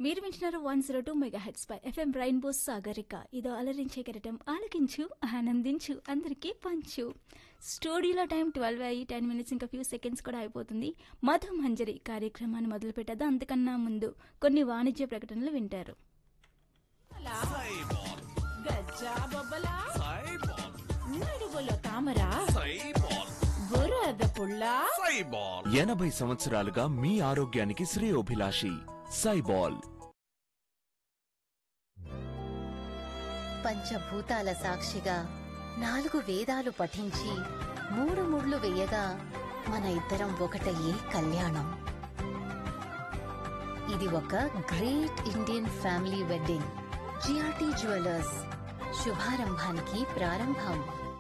మీరు వింటున్నారు one zero two mega heads పై ఎఫ్ఎం రైన్బో సాగరిక ఇదో అలరించే కెరటం ఆలకించు ఆనందించు అందరికీ పంచు స్టూడియోలో టైం ట్వెల్వ్ అయ్యి టెన్ మినిట్స్ ఇంకా ఫ్యూ సెకండ్స్ కూడా అయిపోతుంది మధు మంజరి కార్యక్రమాన్ని మొదలు పెట్టేదా అంతకన్నా ముందు కొన్ని వాణిజ్య ప్రకటనలు వింటారు గజ్జా బొబ్బలా నడుగులో తామరా బురద పుల్ల ఎనభై సంవత్సరాలుగా మీ ఆరోగ్యానికి శ్రేయోభిలాషి సైబాల్ పంచభూతాల సాక్షిగా నాలుగు వేదాలు పఠించి మూడు ముళ్ళు వేయగా మన ఇద్దరం ఒకటయ్యే కళ్యాణం ఇది ఒక great Indian family wedding GRT jewellers శుభారంభానికి ప్రారంభం